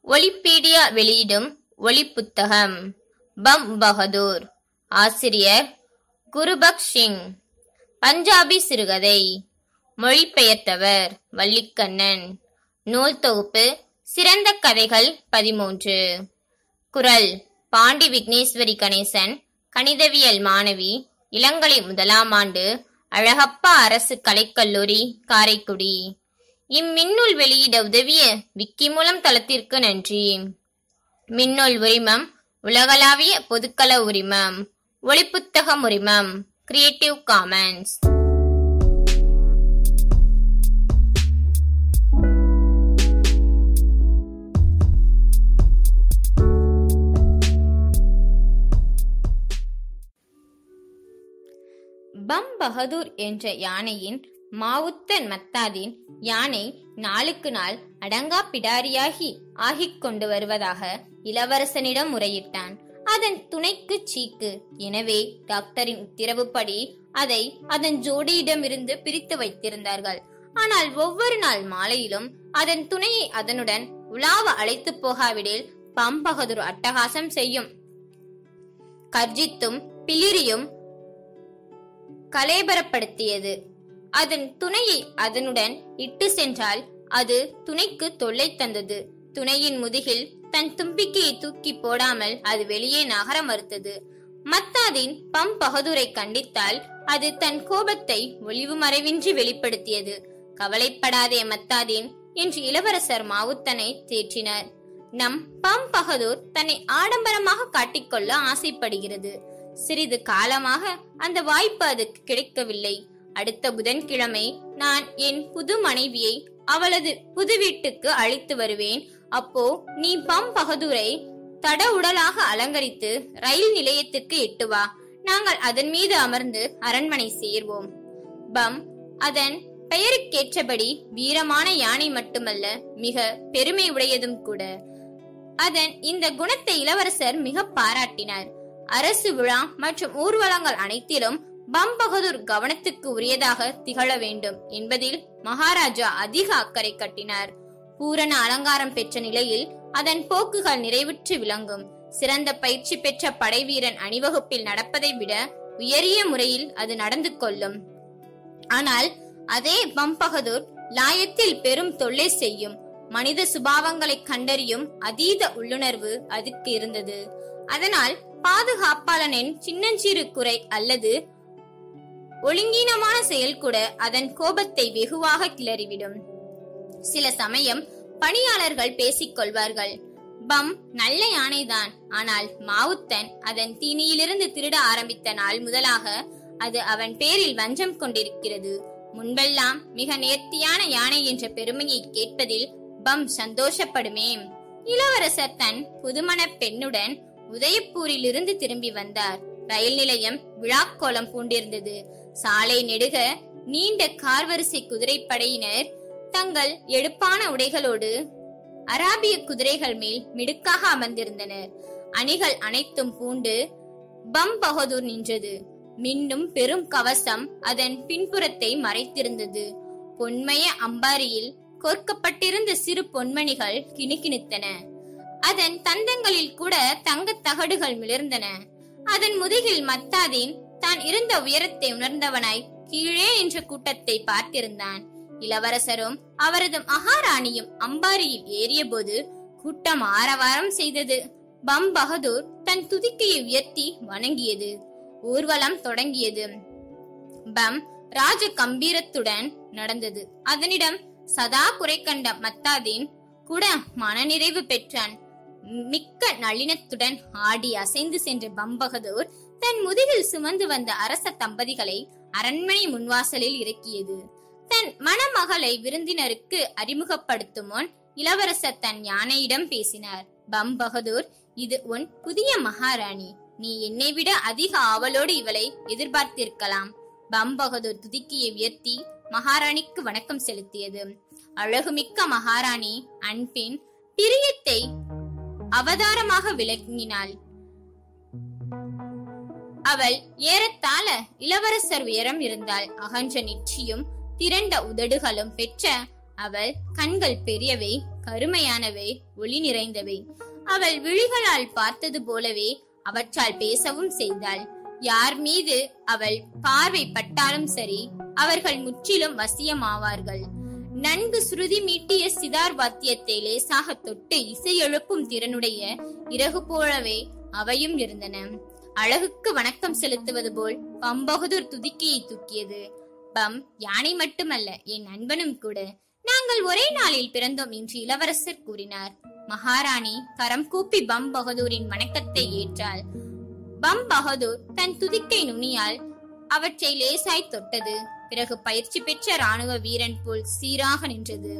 ஒலிப்பீடியா வெளியிடும் ஒலிப்புத்தகம் பம் பகதூர் ஆசிரியர் குருபக்ஷ் சிங் பஞ்சாபி சிறுகதை மொழிபெயர்த்தவர் வள்ளிக்கண்ணன் நூல் தொகுப்பு சிறந்த கதைகள் பதிமூன்று குரல் பாண்டி விக்னேஸ்வரி கணேசன் கணிதவியல் மாணவி இளங்கலை முதலாம் ஆண்டு அழகப்பா அரசு கலைக்கல்லூரி காரைக்குடி இம்மின்னூல் வெளியிட உதவிய விக்கி மூலம் தளத்திற்கு நன்றி மின்னூல் உரிமம் உலகளாவிய பொதுக்கள உரிமம் ஒளிப்புத்தகம் உரிமம் கிரியேட்டிவ் காமன்ஸ் பம் பகதூர் என்ற யானையின் மாவுத்தன் மத்தாதின் யானை நாளுக்கு நாள் அடங்கா பிடாரியாகி ஆகிக் கொண்டு வருவதாக இளவரசனிடம் முறையிட்டான் அதன் துணைக்கு சீக்கு எனவே டாக்டரின் உத்தரவுப்படி அதை அதன் ஜோடியிடமிருந்து பிரித்து வைத்திருந்தார்கள் ஆனால் ஒவ்வொரு நாள் மாலையிலும் அதன் துணையை அதனுடன் உலாவ அழைத்து போகாவிடில் பம்பகதூர் அட்டகாசம் செய்யும் கர்ஜித்தும் பிளிரியும் கலேபரப்படுத்தியது அதன் துணையை அதனுடன் இட்டு சென்றால் அது துணைக்கு தொல்லை தந்தது துணையின் முதுகில் தன் தும்பிக்கையை தூக்கி போடாமல் அது வெளியே நகர மறுத்தது மத்தாதின் பம் பகதூரை கண்டித்தால் அது தன் கோபத்தை ஒளிவு மறைவின்றி வெளிப்படுத்தியது கவலைப்படாதே மத்தாதீன் என்று இளவரசர் மாவுத்தனை தேற்றினார் நம் பம் பகதூர் தன்னை ஆடம்பரமாக காட்டிக்கொள்ள ஆசைப்படுகிறது சிறிது காலமாக அந்த வாய்ப்பு அதுக்கு கிடைக்கவில்லை அடுத்த புதன்கிழமை நான் என் புது மனைவியை அவளது புது வீட்டுக்கு அழைத்து வருவேன் அப்போ நீ பம் பகதூரை தட உடலாக அலங்கரித்து ரயில் நிலையத்திற்கு எட்டு வா நாங்கள் அதன் மீது அமர்ந்து அரண்மனை சேர்வோம் பம் அதன் பெயருக்கேற்றபடி வீரமான யானை மட்டுமல்ல மிக பெருமை உடையதும் கூட அதன் இந்த குணத்தை இளவரசர் மிக பாராட்டினார் அரசு விழா மற்றும் ஊர்வலங்கள் அனைத்திலும் பம் பகதூர் கவனத்துக்கு உரியதாக திகழ வேண்டும் என்பதில் மகாராஜா அதிக அக்கறை கட்டினார் பூரண அலங்காரம் பெற்ற நிலையில் அதன் போக்குகள் நிறைவுற்று விளங்கும் சிறந்த பயிற்சி பெற்ற படைவீரன் அணிவகுப்பில் நடப்பதை விட உயரிய முறையில் அது நடந்து கொள்ளும் ஆனால் அதே பம்பகதூர் லாயத்தில் பெரும் தொல்லை செய்யும் மனித சுபாவங்களை கண்டறியும் அதீத உள்ளுணர்வு அதுக்கு இருந்தது அதனால் பாதுகாப்பாளனின் சின்னஞ்சிறு குறை அல்லது ஒழுங்கீனமான செயல் கூட அதன் கோபத்தை வெகுவாக கிளறிவிடும் சில சமயம் பணியாளர்கள் பேசிக் கொள்வார்கள் பம் நல்ல யானைதான் ஆனால் மாவுத்தன் அதன் தீனியிலிருந்து திருட ஆரம்பித்த நாள் முதலாக அது அவன் பேரில் வஞ்சம் கொண்டிருக்கிறது முன்பெல்லாம் மிக நேர்த்தியான யானை என்ற பெருமையை கேட்பதில் பம் சந்தோஷப்படுமே இளவரசர் தன் புதுமண பெண்ணுடன் உதயப்பூரிலிருந்து திரும்பி வந்தார் ரயில் நிலையம் விழாக்கோலம் பூண்டிருந்தது சாலை நெடுக நீண்ட கார்வரிசை குதிரைப்படையினர் தங்கள் எடுப்பான உடைகளோடு அராபிய குதிரைகள் மேல் மிடுக்காக அமர்ந்திருந்தனர் அணிகள் அனைத்தும் பூண்டு பம் பகதூர் நின்றது மின்னும் பெரும் கவசம் அதன் பின்புறத்தை மறைத்திருந்தது பொன்மய அம்பாரியில் கோர்க்கப்பட்டிருந்த சிறு பொன்மணிகள் கிணுகிணுத்தன அதன் தந்தங்களில் கூட தங்கத் தகடுகள் மிளர்ந்தன அதன் முதுகில் மத்தாதீன் தான் இருந்த உயரத்தை உணர்ந்தவனாய் கீழே நின்ற கூட்டத்தை பார்த்திருந்தான் இளவரசரும் அவரது மகாராணியும் அம்பாரியில் ஏறியபோது கூட்டம் ஆரவாரம் செய்தது பம் பகதூர் தன் துதிக்கையை உயர்த்தி வணங்கியது ஊர்வலம் தொடங்கியது பம் ராஜ கம்பீரத்துடன் நடந்தது அதனிடம் சதா குறை கண்ட மத்தாதீன் கூட மனநிறைவு பெற்றான் மிக்க நளினத்துடன் ஆடி அசைந்து சென்ற பம்பகதூர் தன் முதுகில் சுமந்து வந்த அரச தம்பதிகளை அரண்மனை முன்வாசலில் இறக்கியது தன் மணமகளை விருந்தினருக்கு அறிமுகப்படுத்தும் முன் இளவரசர் தன் யானையிடம் பேசினார் பம் பகதூர் இது உன் புதிய மகாராணி நீ என்னை விட அதிக ஆவலோடு இவளை எதிர்பார்த்திருக்கலாம் பம் பகதூர் துதிக்கியை உயர்த்தி மகாராணிக்கு வணக்கம் செலுத்தியது அழகுமிக்க மகாராணி அன்பின் பிரியத்தை அவதாரமாக விளங்கினாள் அவள் ஏறத்தாழ இளவரசர் உயரம் இருந்தாள் அகன்ற நெற்றியும் திரண்ட உதடுகளும் பெற்ற அவள் கண்கள் பெரியவை கருமையானவை ஒளி நிறைந்தவை அவள் விழிகளால் பார்த்தது போலவே அவற்றால் பேசவும் செய்தாள் யார் மீது அவள் பார்வை பட்டாலும் சரி அவர்கள் முற்றிலும் வசியமாவார்கள் நன்கு சுருதி மீட்டிய சிதார் வாத்தியத்தை லேசாக தொட்டு இசை எழுப்பும் திறனுடைய இறகு போலவே அவையும் இருந்தன அழகுக்கு வணக்கம் செலுத்துவது போல் பம்பகதூர் துதிக்கையை தூக்கியது பம் யானை மட்டுமல்ல என் நண்பனும் கூட நாங்கள் ஒரே நாளில் பிறந்தோம் என்று இளவரசர் கூறினார் மகாராணி கரம் கூப்பி பம் பகதூரின் வணக்கத்தை ஏற்றாள் பம் பகதூர் தன் துதிக்கை நுனியால் அவற்றை லேசாய் தொட்டது பிறகு பயிற்சி பெற்ற ராணுவ வீரன் போல் சீராக நின்றது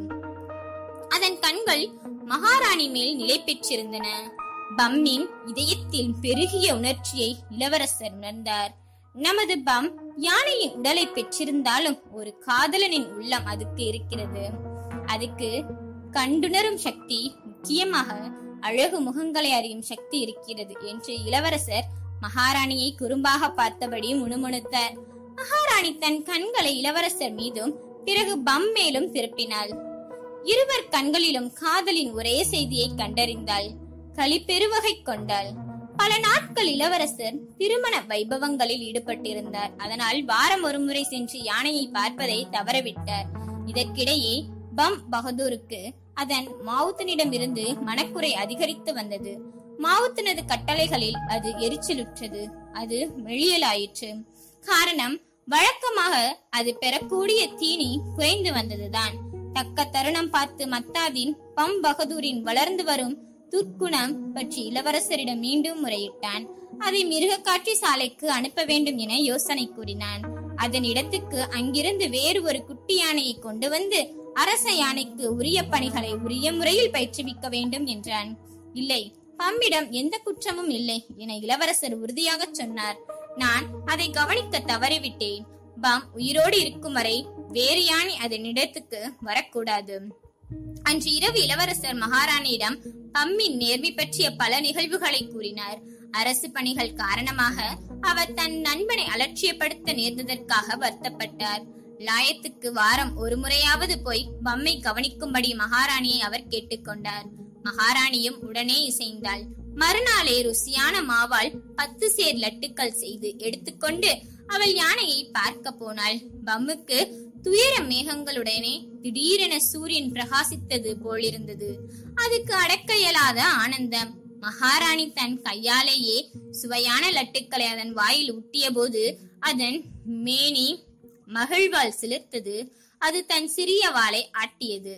அதன் கண்கள் மகாராணி மேல் நிலை பெற்றிருந்தன பம்மின் இதயத்தில் பெருகிய உணர்ச்சியை இளவரசர் உணர்ந்தார் நமது பம் யானையின் உடலை பெற்றிருந்தாலும் ஒரு காதலனின் உள்ளம் அதுக்கு இருக்கிறது அதுக்கு கண்டுணரும் சக்தி முக்கியமாக அழகு முகங்களை அறியும் சக்தி இருக்கிறது என்று இளவரசர் மகாராணியை குறும்பாக பார்த்தபடி முணுமுணுத்தார் மகாராணி தன் கண்களை இளவரசர் மீதும் பிறகு பம் மேலும் திருப்பினாள் இருவர் கண்களிலும் காதலின் ஒரே செய்தியை கண்டறிந்தாள் களிப்பெருவகை கொண்டாள் பல நாட்கள் இளவரசர் திருமண வைபவங்களில் ஈடுபட்டிருந்தார் அதனால் வாரம் ஒருமுறை சென்று யானையை பார்ப்பதை தவறவிட்டார் இதற்கிடையே பம் பகதூருக்கு அதன் மாவுத்தனிடமிருந்து மனக்குறை அதிகரித்து வந்தது மாவுத்தனது கட்டளைகளில் அது எரிச்சலுற்றது அது மெழியலாயிற்று காரணம் வழக்கமாக அது பெறக்கூடிய தீனி குறைந்து வந்ததுதான் தக்க தருணம் பார்த்து மத்தாதின் பம் பகதூரின் வளர்ந்து வரும் துர்க்குணம் பற்றி இளவரசரிடம் மீண்டும் முறையிட்டான் அதை மிருக காட்சி சாலைக்கு அனுப்ப வேண்டும் என யோசனை கூறினான் அதன் இடத்துக்கு அங்கிருந்து வேறு ஒரு குட்டி யானையை கொண்டு வந்து அரச யானைக்கு உரிய பணிகளை உரிய முறையில் பயிற்றுவிக்க வேண்டும் என்றான் இல்லை பம்மிடம் எந்த குற்றமும் இல்லை என இளவரசர் உறுதியாக சொன்னார் நான் அதை கவனிக்க தவறிவிட்டேன் பம் உயிரோடு இருக்கும் வரை வேறு யானை அதன் இடத்துக்கு வரக்கூடாது அன்று இரவு இளவரசர் மகாராணியிடம் பம்மின் நேர்மை பற்றிய பல நிகழ்வுகளை கூறினார் அரசு பணிகள் காரணமாக அவர் தன் நண்பனை அலட்சியப்படுத்த நேர்ந்ததற்காக வருத்தப்பட்டார் லாயத்துக்கு வாரம் ஒரு முறையாவது போய் பம்மை கவனிக்கும்படி மகாராணியை அவர் கேட்டுக்கொண்டார் மகாராணியும் உடனே இசைந்தாள் மறுநாளே ருசியான மாவால் பத்து சேர் லட்டுக்கள் செய்து எடுத்துக்கொண்டு அவள் யானையை பார்க்க போனாள் பம்முக்கு துயர மேகங்களுடனே திடீரென சூரியன் பிரகாசித்தது போலிருந்தது அதுக்கு அடக்க இயலாத ஆனந்தம் மகாராணி தன் கையாலேயே சுவையான லட்டுக்களை அதன் வாயில் ஊட்டிய போது அதன் மேனி மகிழ்வால் சிலிர்த்தது அது தன் சிறிய வாளை ஆட்டியது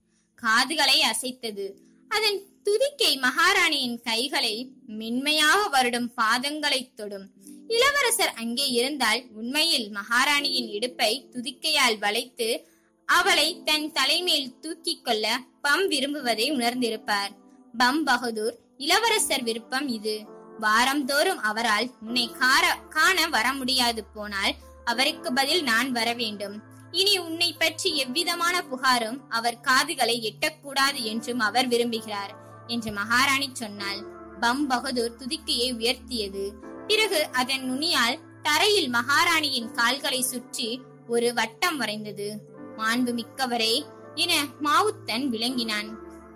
காதுகளை அசைத்தது அதன் துதிக்கை மகாராணியின் கைகளை மென்மையாக வருடும் பாதங்களை தொடும் இளவரசர் அங்கே இருந்தால் உண்மையில் மகாராணியின் இடுப்பை துதிக்கையால் வளைத்து அவளை தன் தலைமேல் தூக்கிக் கொள்ள பம் விரும்புவதை உணர்ந்திருப்பார் பம் பகதூர் இளவரசர் விருப்பம் இது வாரந்தோறும் அவரால் உன்னை கார காண வர முடியாது போனால் அவருக்கு பதில் நான் வர வேண்டும் இனி உன்னை பற்றி எவ்விதமான புகாரும் அவர் காதுகளை எட்டக்கூடாது என்றும் அவர் விரும்புகிறார் என்று மகாராணி சொன்னாள் பம் பகதூர் துதிக்கையை உயர்த்தியது பிறகு அதன் நுனியால் தரையில் மகாராணியின் கால்களை சுற்றி ஒரு வட்டம் வரைந்தது மாண்பு மிக்கவரே என மாவுத்தன் விளங்கினான்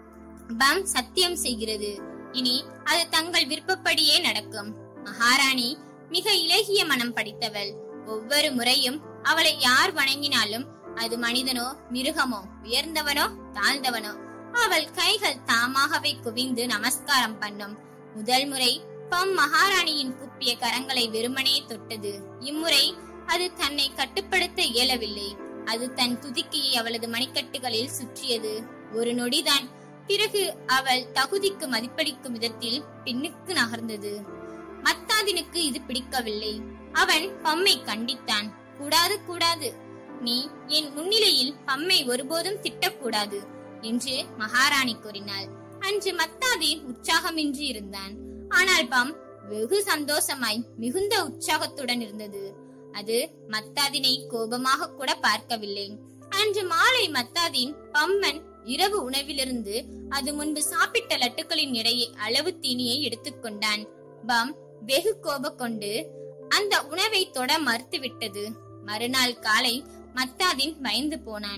பம் சத்தியம் செய்கிறது இனி அது தங்கள் விருப்பப்படியே நடக்கும் மகாராணி மிக இலகிய மனம் படித்தவள் ஒவ்வொரு முறையும் அவளை யார் வணங்கினாலும் அது மனிதனோ மிருகமோ உயர்ந்தவனோ தாழ்ந்தவனோ அவள் கைகள் தாமாகவே குவிந்து நமஸ்காரம் பண்ணும் முதல் முறை பம் மகாராணியின் குப்பிய கரங்களை வெறுமனே தொட்டது இம்முறை அது தன்னை கட்டுப்படுத்த இயலவில்லை அது தன் துதிக்கையை அவளது மணிக்கட்டுகளில் சுற்றியது ஒரு நொடிதான் பிறகு அவள் தகுதிக்கு மதிப்பளிக்கும் விதத்தில் பின்னுக்கு நகர்ந்தது மத்தாதினுக்கு இது பிடிக்கவில்லை அவன் பம்மை கண்டித்தான் கூடாது கூடாது நீ என் முன்னிலையில் பம்மை ஒருபோதும் திட்டக்கூடாது என்று மகாராணி கூறினாள் அன்று மத்தாதி உற்சாகமின்றி இருந்தான் ஆனால் பம் வெகு சந்தோஷமாய் மிகுந்த உற்சாகத்துடன் இருந்தது அது மத்தாதினை கோபமாக கூட பார்க்கவில்லை அன்று மாலை மத்தாதின் பம்மன் இரவு உணவிலிருந்து அது முன்பு சாப்பிட்ட லட்டுக்களின் இடையே அளவு தீனியை எடுத்துக்கொண்டான் பம் வெகு கோப கொண்டு அந்த உணவை தொட மறுத்துவிட்டது மறுநாள் காலை மத்தாதின் பயந்து போனான்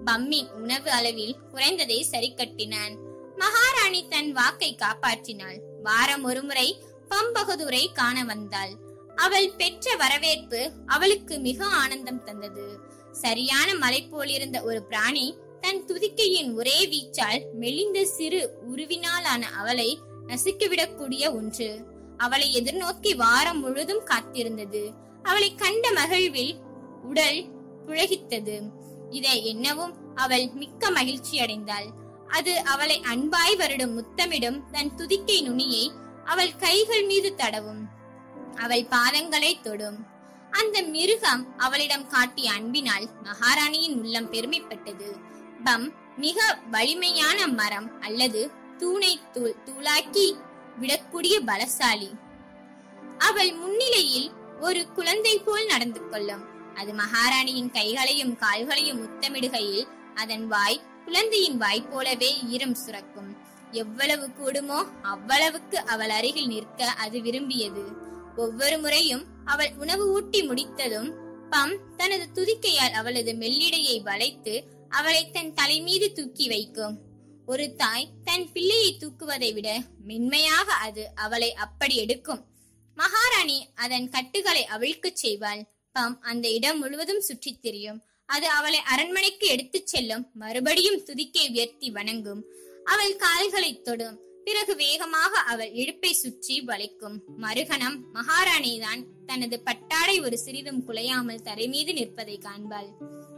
பம்மின் உணவு அளவில் குறைந்ததை சரி கட்டினான் மகாராணி தன் வாக்கை காப்பாற்றினாள் வாரம் ஒருமுறை பம்பகதூரை காண வந்தாள் அவள் பெற்ற வரவேற்பு அவளுக்கு மிக ஆனந்தம் தந்தது சரியான மலை போலிருந்த ஒரு பிராணி தன் துதிக்கையின் ஒரே வீச்சால் மெலிந்த சிறு உருவினாலான அவளை நசுக்கிவிடக்கூடிய ஒன்று அவளை எதிர்நோக்கி வாரம் முழுதும் காத்திருந்தது அவளை கண்ட மகிழ்வில் உடல் புழகித்தது இதை என்னவும் அவள் மிக்க மகிழ்ச்சி அடைந்தாள் அது அவளை அன்பாய் வருடும் முத்தமிடும் தன் துதிக்கை நுனியை அவள் கைகள் மீது தடவும் அவள் பாதங்களை தொடும் அந்த மிருகம் அவளிடம் காட்டிய அன்பினால் மகாராணியின் உள்ளம் பெருமைப்பட்டது பம் மிக வலிமையான மரம் அல்லது தூணை தூள் தூளாக்கி விடக்கூடிய பலசாலி அவள் முன்னிலையில் ஒரு குழந்தை போல் நடந்து கொள்ளும் அது மகாராணியின் கைகளையும் கால்களையும் முத்தமிடுகையில் அதன் வாய் குழந்தையின் வாய் போலவே ஈரம் சுரக்கும் எவ்வளவு கூடுமோ அவ்வளவுக்கு அவள் அருகில் நிற்க அது விரும்பியது ஒவ்வொரு முறையும் அவள் உணவு ஊட்டி முடித்ததும் பம் தனது துதிக்கையால் அவளது மெல்லிடையை வளைத்து அவளை தன் தலை மீது தூக்கி வைக்கும் ஒரு தாய் தன் பிள்ளையை தூக்குவதை விட மென்மையாக அது அவளை அப்படி எடுக்கும் மகாராணி அதன் கட்டுகளை அவிழ்க்கச் செய்வாள் பம் அந்த இடம் முழுவதும் சுற்றித் திரியும் அது அவளை அரண்மனைக்கு எடுத்துச் செல்லும் மறுபடியும் துதிக்கை உயர்த்தி வணங்கும் அவள் கால்களை தொடும் பிறகு வேகமாக அவள் இழுப்பை சுற்றி வளைக்கும் மறுகணம் மகாராணிதான் தனது பட்டாடை ஒரு சிறிதும் குலையாமல் தரை மீது நிற்பதை காண்பாள்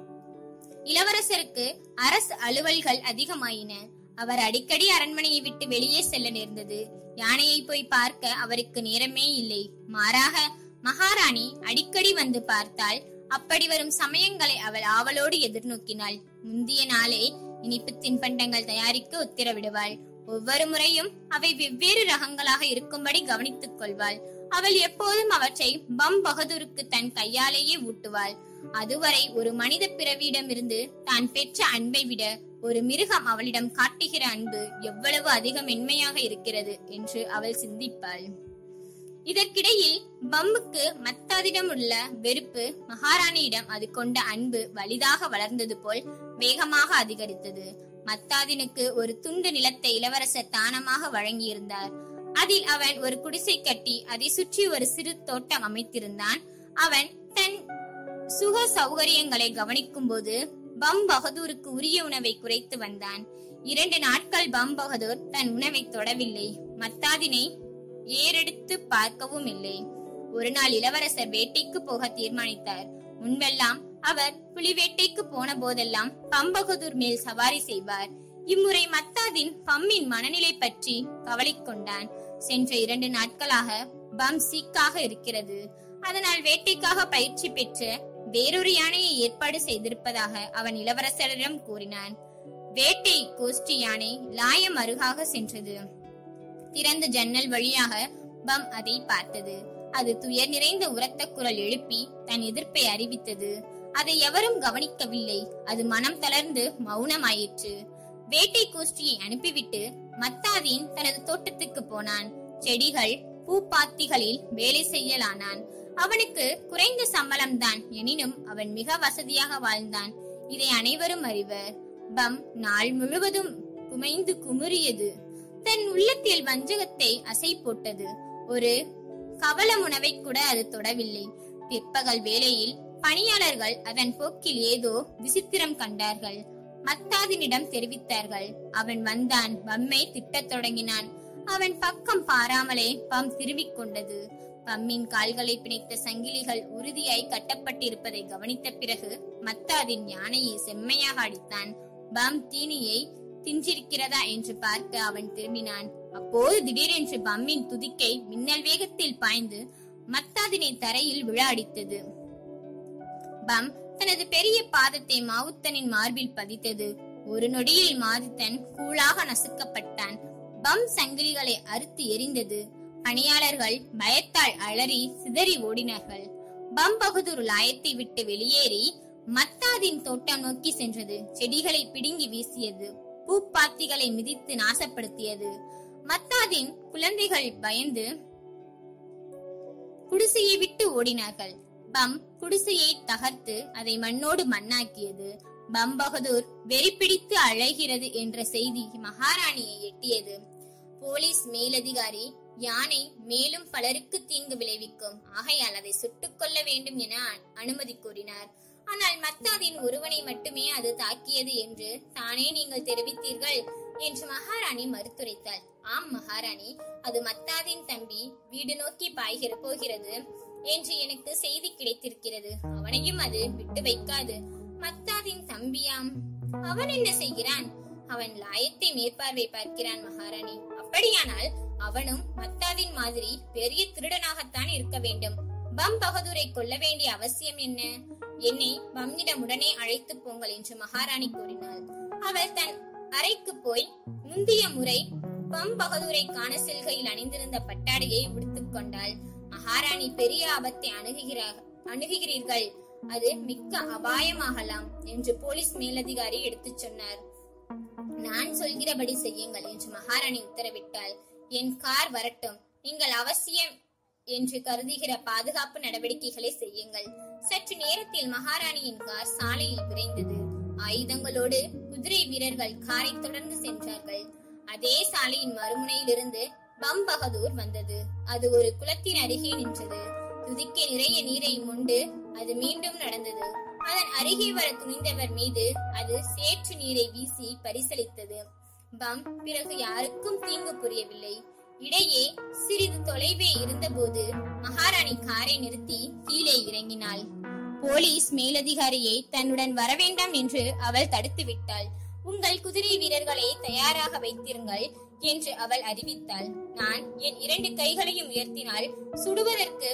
இளவரசருக்கு அரசு அலுவல்கள் அதிகமாயின அவர் அடிக்கடி அரண்மனையை விட்டு வெளியே செல்ல நேர்ந்தது யானையை போய் பார்க்க அவருக்கு நேரமே இல்லை மாறாக மகாராணி அடிக்கடி வந்து பார்த்தால் அப்படி வரும் சமயங்களை அவள் ஆவலோடு எதிர்நோக்கினாள் முந்திய நாளே இனிப்பு தின்பண்டங்கள் தயாரிக்க உத்தரவிடுவாள் ஒவ்வொரு முறையும் அவை வெவ்வேறு ரகங்களாக இருக்கும்படி கவனித்துக் கொள்வாள் அவள் எப்போதும் அவற்றை பம் பகதூருக்கு தன் கையாலேயே ஊட்டுவாள் அதுவரை ஒரு மனித பிறவியிடமிருந்து தான் பெற்ற அன்பை விட ஒரு மிருகம் அவளிடம் காட்டுகிற அன்பு எவ்வளவு அதிக மென்மையாக இருக்கிறது என்று அவள் சிந்திப்பாள் இதற்கிடையில் பம்புக்கு மத்தாதிடம் உள்ள வெறுப்பு மகாராணியிடம் அது கொண்ட அன்பு வலிதாக வளர்ந்தது போல் வேகமாக அதிகரித்தது மத்தாதினுக்கு ஒரு துண்டு நிலத்தை இளவரசர் தானமாக வழங்கியிருந்தார் அதில் அவன் ஒரு குடிசை கட்டி அதை சுற்றி ஒரு சிறு தோட்டம் அமைத்திருந்தான் அவன் தன் சுக சௌகரியங்களை கவனிக்கும் போது பம் பகதூருக்கு உரிய உணவை குறைத்து வந்தான் இரண்டு நாட்கள் பம் பகதூர் தன் உணவை தொடவில்லை மத்தாதினை ஏறெடுத்து பார்க்கவும் இல்லை ஒரு நாள் இளவரசர் வேட்டைக்கு போக தீர்மானித்தார் முன்பெல்லாம் அவர் புலி வேட்டைக்கு போன போதெல்லாம் பம்பகதூர் மேல் சவாரி செய்வார் இம்முறை மத்தாதின் பம்மின் மனநிலை பற்றி கவலை கொண்டான் சென்ற இரண்டு நாட்களாக பம் சீக்காக இருக்கிறது அதனால் வேட்டைக்காக பயிற்சி பெற்ற வேறொரு யானையை ஏற்பாடு செய்திருப்பதாக அவன் இளவரசரிடம் கூறினான் வேட்டை கோஷ்டி யானை லாயம் அருகாக சென்றது திறந்த ஜன்னல் வழியாக பம் அதை பார்த்தது அது துயர் நிறைந்த உரத்த குரல் எழுப்பி தன் எதிர்ப்பை அறிவித்தது அதை எவரும் கவனிக்கவில்லை அது மனம் தளர்ந்து மௌனமாயிற்று வேட்டை கோஷ்டியை அனுப்பிவிட்டு மத்தாதீன் தனது தோட்டத்துக்கு போனான் செடிகள் பூப்பாத்திகளில் வேலை செய்யலானான் அவனுக்கு குறைந்த சம்பளம்தான் எனினும் அவன் மிக வசதியாக வாழ்ந்தான் இதை அனைவரும் அறிவர் பம் நாள் முழுவதும் குமைந்து குமுறியது தன் உள்ளத்தில் வஞ்சகத்தை அசை போட்டது ஒரு கவல உணவை கூட அது தொடவில்லை பிற்பகல் வேளையில் பணியாளர்கள் அதன் போக்கில் ஏதோ விசித்திரம் கண்டார்கள் மத்தாதினிடம் தெரிவித்தார்கள் அவன் வந்தான் பம்மை திட்டத் தொடங்கினான் அவன் பக்கம் பாராமலே பம் திரும்பிக் கொண்டது பம்மின் கால்களை பிணைத்த சங்கிலிகள் உறுதியாய் கட்டப்பட்டிருப்பதை கவனித்த பிறகு மத்தாதின் யானையை செம்மையாக அடித்தான் பம் தீனியை தின்றிருக்கிறதா என்று பார்க்க அவன் திரும்பினான் அப்போது திடீரென்று பம்மின் துதிக்கை மின்னல் வேகத்தில் பாய்ந்து மத்தாதினை தரையில் விழ அடித்தது பம் தனது பெரிய பாதத்தை மாவுத்தனின் மார்பில் பதித்தது ஒரு நொடியில் மாதுத்தன் கூழாக நசுக்கப்பட்டான் பம் சங்கிலிகளை அறுத்து எரிந்தது பணியாளர்கள் பயத்தால் அலறி சிதறி ஓடினார்கள் பம் பகதூர் லாயத்தை விட்டு வெளியேறி மத்தாதின் தோட்டம் நோக்கி சென்றது செடிகளை பிடுங்கி வீசியது பூப்பாத்திகளை மிதித்து நாசப்படுத்தியது மத்தாதின் குழந்தைகள் பயந்து குடிசையை விட்டு ஓடினார்கள் பம் குடிசையை தகர்த்து அதை மண்ணோடு மண்ணாக்கியது பம் பகதூர் வெறி பிடித்து அழைகிறது என்ற செய்தி மகாராணியை எட்டியது போலீஸ் மேலதிகாரி யானை மேலும் பலருக்கு தீங்கு விளைவிக்கும் ஆகையால் அதை சுட்டுக் கொள்ள வேண்டும் என அ- அனுமதி கூறினார் ஆனால் மத்தாதின் ஒருவனை மட்டுமே அது தாக்கியது என்று தானே நீங்கள் தெரிவித்தீர்கள் என்று மகாராணி மறுத்துரைத்தாள் ஆம் மகாராணி அது மத்தாதின் தம்பி வீடு நோக்கி பாய்கிற போகிறது என்று எனக்கு செய்தி கிடைத்திருக்கிறது அவனையும் அது விட்டு வைக்காது மத்தாதின் தம்பியாம் அவன் என்ன செய்கிறான் அவன் லாயத்தை மேற்பார்வை பார்க்கிறான் மகாராணி அப்படியானால் அவனும் மத்தாதின் மாதிரி பெரிய திருடனாகத்தான் இருக்க வேண்டும் பம் பகதூரை கொல்ல வேண்டிய அவசியம் என்ன என்னை பம்மிடம் உடனே அழைத்து போங்கள் என்று மகாராணி கூறினாள் அவள் தன் அறைக்கு போய் முந்தைய முறை பம் பகதூரை காண செல்கையில் அணிந்திருந்த பட்டாடையை உடுத்துக் கொண்டாள் மகாராணி பெரிய ஆபத்தை அணுகுகிறார் அணுகுகிறீர்கள் அது மிக்க அபாயமாகலாம் என்று போலீஸ் மேலதிகாரி எடுத்துச் சொன்னார் நான் சொல்கிறபடி செய்யுங்கள் என்று மகாராணி உத்தரவிட்டாள் என் கார் வரட்டும் நீங்கள் அவசியம் என்று கருதுகிற பாதுகாப்பு நடவடிக்கைகளை செய்யுங்கள் சற்று நேரத்தில் மகாராணியின் கார் சாலையில் விரைந்தது ஆயுதங்களோடு குதிரை வீரர்கள் காரை தொடர்ந்து சென்றார்கள் அதே சாலையின் மறுமுனையிலிருந்து பம் பகதூர் வந்தது அது ஒரு குளத்தின் அருகே நின்றது துதிக்க நிறைய நீரை மொண்டு அது மீண்டும் நடந்தது அதன் அருகே வர துணிந்தவர் மீது அது சேற்று நீரை வீசி பரிசளித்தது பம் பிறகு யாருக்கும் தீங்கு புரியவில்லை இடையே சிறிது தொலைவே இருந்தபோது மகாராணி காரை நிறுத்தி கீழே இறங்கினாள் போலீஸ் மேலதிகாரியை தன்னுடன் வரவேண்டாம் என்று அவள் தடுத்து விட்டாள் உங்கள் குதிரை வீரர்களை தயாராக வைத்திருங்கள் என்று அவள் அறிவித்தாள் நான் என் இரண்டு கைகளையும் உயர்த்தினால் சுடுவதற்கு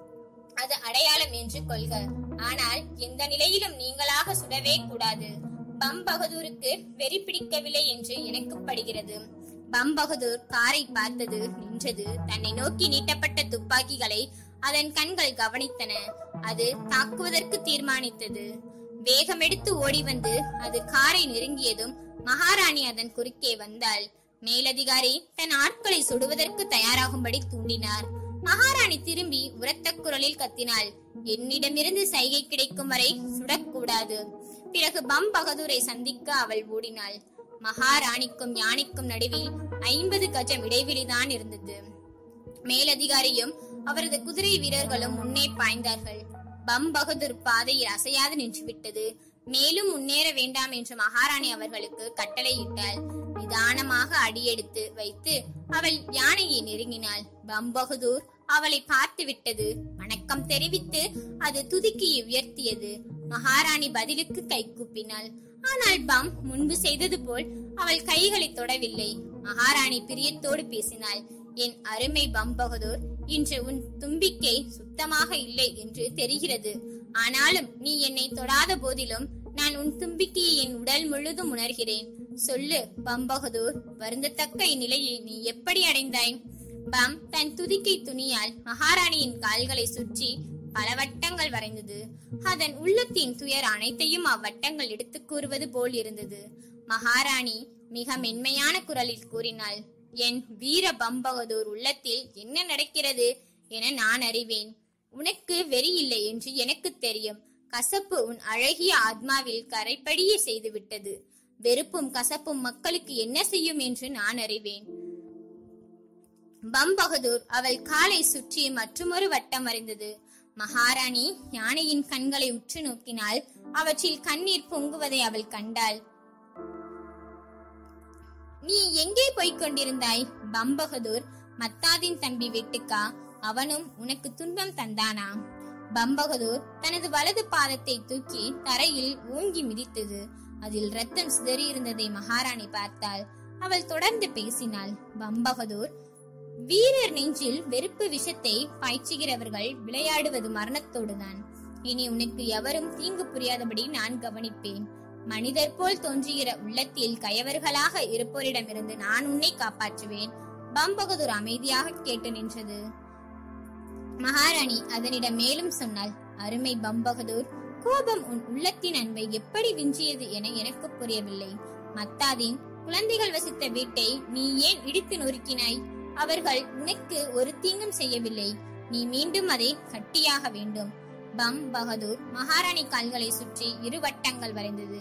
அது அடையாளம் என்று கொள்க ஆனால் எந்த நிலையிலும் நீங்களாக சுடவே கூடாது பம் பகதூருக்கு வெறி பிடிக்கவில்லை என்று எனக்கு படுகிறது பம் பகதூர் காரை பார்த்தது நின்றது தன்னை நோக்கி நீட்டப்பட்ட துப்பாக்கிகளை அதன் கண்கள் கவனித்தன அது தாக்குவதற்கு தீர்மானித்தது வேகமெடுத்து ஓடி வந்து அது காரை நெருங்கியதும் மகாராணி அதன் குறுக்கே வந்தாள் மேலதிகாரி தன் ஆட்களை சுடுவதற்கு தயாராகும்படி தூண்டினார் மகாராணி திரும்பி உரத்த குரலில் கத்தினாள் என்னிடமிருந்து சைகை கிடைக்கும் வரை சுடக்கூடாது பிறகு பம் பகதூரை சந்திக்க அவள் ஓடினாள் மகாராணிக்கும் யானைக்கும் நடுவில் ஐம்பது கஜம் இடைவெளிதான் இருந்தது மேலதிகாரியும் அவரது குதிரை வீரர்களும் முன்னே பாய்ந்தார்கள் பம் பகதூர் பாதையில் அசையாது நின்றுவிட்டது மேலும் முன்னேற வேண்டாம் என்று மகாராணி அவர்களுக்கு கட்டளையிட்டாள் நிதானமாக அடியெடுத்து வைத்து அவள் யானையை நெருங்கினாள் பம் பகதூர் அவளை பார்த்து விட்டது வணக்கம் தெரிவித்து அது துதிக்கியை உயர்த்தியது மகாராணி பதிலுக்கு கை கூப்பினாள் ஆனால் பம் முன்பு செய்தது போல் அவள் கைகளை தொடவில்லை மகாராணி பிரியத்தோடு பேசினாள் என் அருமை பம் பகதூர் இன்று உன் தும்பிக்கை சுத்தமாக இல்லை என்று தெரிகிறது ஆனாலும் நீ என்னை தொடாத போதிலும் நான் உன் தும்பிக்கையை என் உடல் முழுதும் உணர்கிறேன் சொல்லு பம் பகதூர் வருந்தத்தக்க இந்நிலையை நீ எப்படி அடைந்தாய் பம் தன் துதிக்கை துணியால் மகாராணியின் கால்களை சுற்றி பல வட்டங்கள் வரைந்தது அதன் உள்ளத்தின் துயர் அனைத்தையும் அவ்வட்டங்கள் எடுத்துக் கூறுவது போல் இருந்தது மகாராணி மிக மென்மையான குரலில் கூறினாள் என் வீர பம்பகதூர் உள்ளத்தில் என்ன நடக்கிறது என நான் அறிவேன் உனக்கு வெறி இல்லை என்று எனக்கு தெரியும் கசப்பு உன் அழகிய ஆத்மாவில் கரைப்படிய செய்துவிட்டது வெறுப்பும் கசப்பும் மக்களுக்கு என்ன செய்யும் என்று நான் அறிவேன் பம் பகதூர் அவள் காலை சுற்றி மற்றுமொரு வட்டம் அறிந்தது மகாராணி யானையின் கண்களை உற்று நோக்கினாள் அவற்றில் கண்ணீர் பொங்குவதை அவள் கண்டாள் நீ எங்கே போய்க் கொண்டிருந்தாய் பம்பகதூர் மத்தாதின் தம்பி வீட்டுக்கா அவனும் உனக்கு துன்பம் தந்தானா பம்பகதூர் தனது வலது பாதத்தை தூக்கி தரையில் ஓங்கி மிதித்தது அதில் ரத்தம் சிதறியிருந்ததை மகாராணி பார்த்தாள் அவள் தொடர்ந்து பேசினாள் பம்பகதூர் வீரர் நெஞ்சில் வெறுப்பு விஷத்தை பாய்ச்சுகிறவர்கள் விளையாடுவது மரணத்தோடுதான் இனி உனக்கு எவரும் தீங்கு புரியாதபடி நான் கவனிப்பேன் மனிதர் போல் தோன்றுகிற உள்ளத்தில் கயவர்களாக இருப்போரிடமிருந்து நான் உன்னை காப்பாற்றுவேன் பம்பகதூர் அமைதியாக கேட்டு நின்றது மகாராணி அதனிடம் மேலும் சொன்னாள் அருமை பம்பகதூர் கோபம் உன் உள்ளத்தின் அன்பை எப்படி விஞ்சியது என எனக்கு புரியவில்லை மத்தாதின் குழந்தைகள் வசித்த வீட்டை நீ ஏன் இடித்து நொறுக்கினாய் அவர்கள் உனக்கு ஒரு தீங்கும் செய்யவில்லை நீ மீண்டும் அதை கட்டியாக வேண்டும் பம் பகதூர் மகாராணி கால்களை சுற்றி இரு வட்டங்கள் வரைந்தது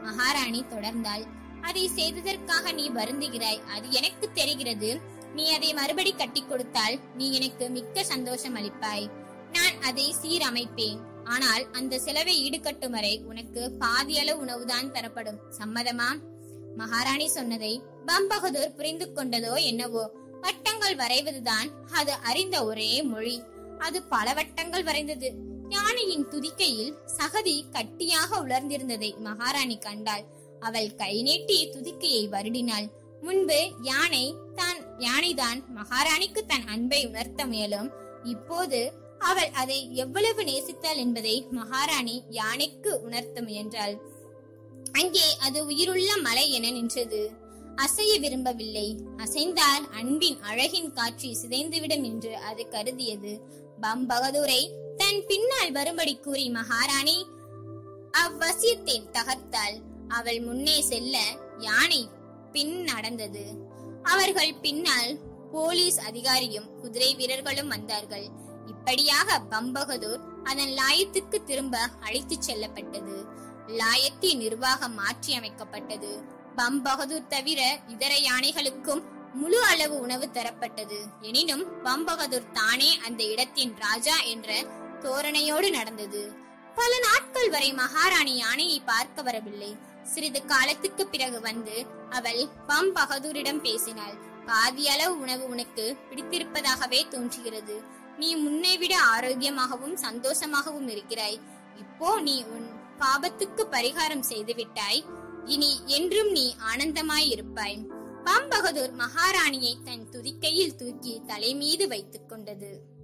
மகாராணி தொடர்ந்தாள் அதை செய்ததற்காக நீ வருந்துகிறாய் அது எனக்கு தெரிகிறது நீ அதை மறுபடி கட்டி கொடுத்தால் நீ எனக்கு மிக்க சந்தோஷம் அளிப்பாய் நான் அதை சீரமைப்பேன் ஆனால் அந்த செலவை ஈடுகட்டும் வரை உனக்கு பாதியளவு உணவுதான் தரப்படும் சம்மதமா மகாராணி சொன்னதை பம்பகதூர் புரிந்து கொண்டதோ என்னவோ வட்டங்கள் வரைவதுதான் அது அறிந்த ஒரே மொழி அது பல வட்டங்கள் வரைந்தது யானையின் துதிக்கையில் சகதி கட்டியாக உலர்ந்திருந்ததை மகாராணி கண்டாள் அவள் கை நீட்டி துதிக்கையை வருடினாள் முன்பு யானை தான் யானைதான் மகாராணிக்கு தன் அன்பை உணர்த்த முயலும் இப்போது அவள் அதை எவ்வளவு நேசித்தாள் என்பதை மகாராணி யானைக்கு உணர்த்த முயன்றாள் அங்கே அது உயிருள்ள மலை என நின்றது அசைய விரும்பவில்லை அசைந்தால் அன்பின் அழகின் காட்சி சிதைந்துவிடும் என்று அது கருதியது பம் பகதூரை தன் பின்னால் வரும்படி கூறி மகாராணி அவ்வசியத்தை தகர்த்தாள் அவள் முன்னே செல்ல யானை பின் நடந்தது அவர்கள் பின்னால் போலீஸ் அதிகாரியும் குதிரை வீரர்களும் வந்தார்கள் இப்படியாக பம்பகதூர் அதன் லாயத்துக்கு திரும்ப அழைத்துச் செல்லப்பட்டது லாயத்தின் நிர்வாகம் மாற்றி அமைக்கப்பட்டது பம்பகதூர் தவிர இதர யானைகளுக்கும் முழு அளவு உணவு தரப்பட்டது எனினும் பம்பகதூர் தானே அந்த இடத்தின் ராஜா என்ற தோரணையோடு நடந்தது பல நாட்கள் வரை மகாராணி யானையை பார்க்க வரவில்லை சிறிது காலத்துக்கு பிறகு வந்து அவள் பம் பகதூரிடம் பேசினாள் பாதி அளவு உணவு உனக்கு பிடித்திருப்பதாகவே தோன்றுகிறது நீ முன்னை விட ஆரோக்கியமாகவும் சந்தோஷமாகவும் இருக்கிறாய் இப்போ நீ உன் பாபத்துக்கு பரிகாரம் செய்து விட்டாய் இனி என்றும் நீ ஆனந்தமாய் இருப்பாய் பம் பகதூர் மகாராணியை தன் துதிக்கையில் தூக்கி தலை மீது வைத்துக் கொண்டது